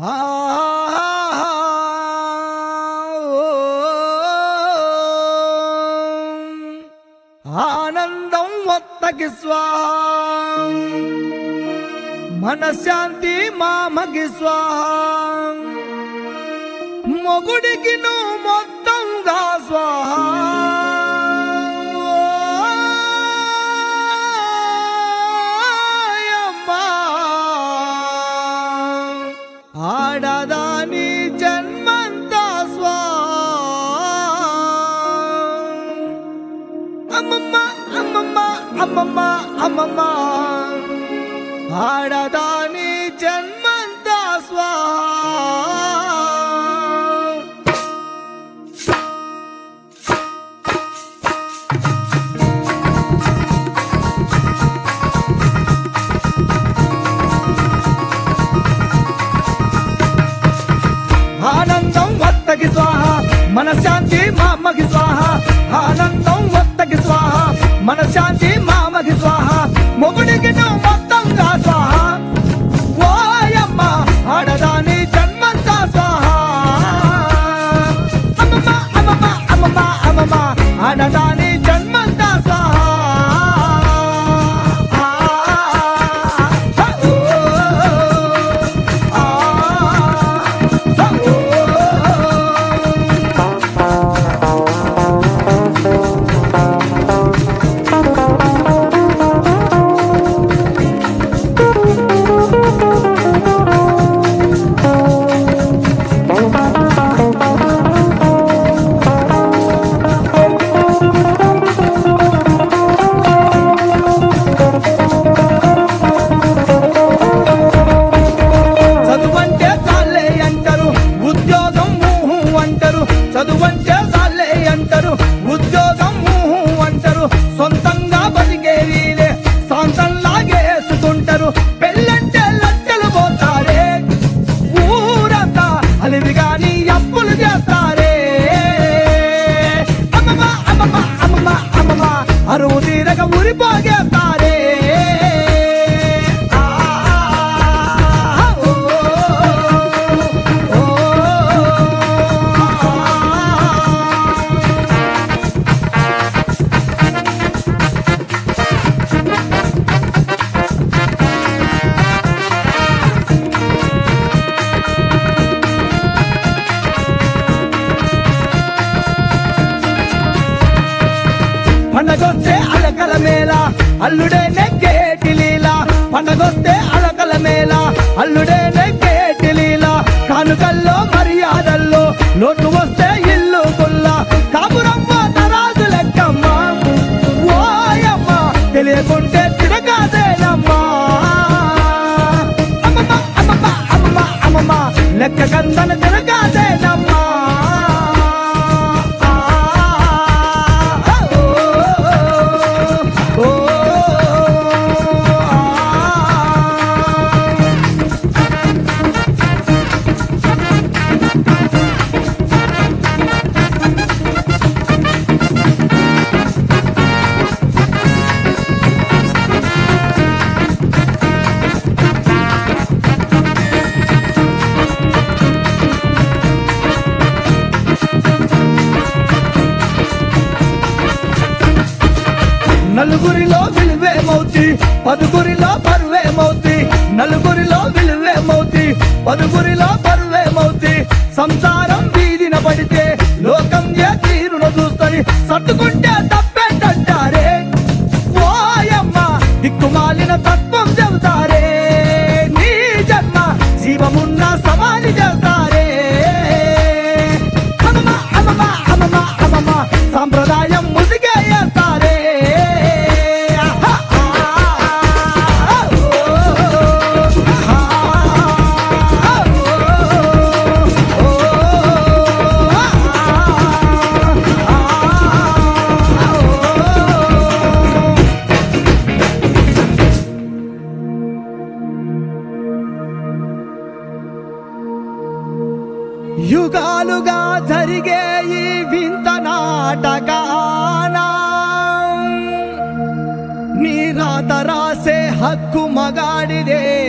ఆనందం వత్తకి స్వాహ మనశ్శాంతి మామకి స్వాహ మొగుడికి నువ్వు మొత్తంగా స్వాహ ఓయమ్మా. ఆడదాని జన్మంతా స్వాహ అమ్మమ్మ అమ్మమ్మ అమ్మమ్మ అమ్మమ్మ ఆడదాని జన్మంతా స్వాహ ఆనందం వత్తకి స్వాహ మనశ్శాంతి మామకి స్వాహ ఆనందం వత్తకి స్వాహ మనశ్శాంతి మామకి స్వాహ మొగుడికి నువ్వు మొత్తంగా స్వాహ ఓయమ్మ ఆడదాని జన్మంతా స్వాహ అమ్మమ్మ అమ్మమ్మ అమ్మమ్మ అమ్మమ్మ ఆడదాని జన్మంతా స్వాహ ఆ, ఆ, ఓ, ఆ, ఆ, ఓ. చదువంటే చాలే అంటారు ఉద్యోగం ఊహు అంటారు చదువంటే చాలే అంటారు ఉద్యోగం ఊహు అంటారు సొంతంగా బతికేరీలే సొంతం లాగేసుకుంటారు పెళ్ళంటే లచ్చలు పోతారే ఊరంతా అలివి గాని అప్పులు చేస్తారే అమ్మమ్మ అమ్మమ్మ అమ్మమ్మ అమ్మమ్మ అరువు తీరక ఉరిపోగేస్తారే ఆ, ఓ, ఓ, ఆ. పండగొస్తే అలకల మేళ అల్లుడే నెగ్గేటి లీల పండగొస్తే అలకల మేళ అల్లుడే నెగ్గేటి లీల కానుకల్లో మర్యాదల్లో లోటు వస్తే ఇల్లు కుల్ల కాపురమ్మ తరాజు లెక్కమ్మ ఓయమ్మ తెలియకుంటే తిరగాదేనమ్మా అమ్మమ్మ అమ్మమ్మ అమ్మమ్మ అమ్మమ్మ లెక్క కందన తిరగాదేనమ్మా ఓ, ఓ, ఆ. నలుగురిలో విలువేమవుతి పదుగురిలో పరువేమవుతి నలుగురిలో విలువేమవుతి పదుగురిలో పరువేమవుతి సంసారం వీధిన పడితే లోకం ఏ తీరును చూస్తని సర్దుకుంటే తప్పేంటంటారే ఓయమ్మ దిక్కుమాలిన తత్వం చెబుతారే నీ జన్మ జీవమున్న సమాధి చేస్తారే అమ్మమ్మ అమ్మమ్మ అమ్మమ్మ అమ్మమ్మ సాంప్రదాయం ముసిగే ఏస్తారే ఆహా, ఆ, ఓ, ఆ, ఓ, ఆ, ఆ, ఓ. యుగాలుగా జరిగే ఈ వింత నాటకానా నీ రాత రాసే హక్కు మగాడిదే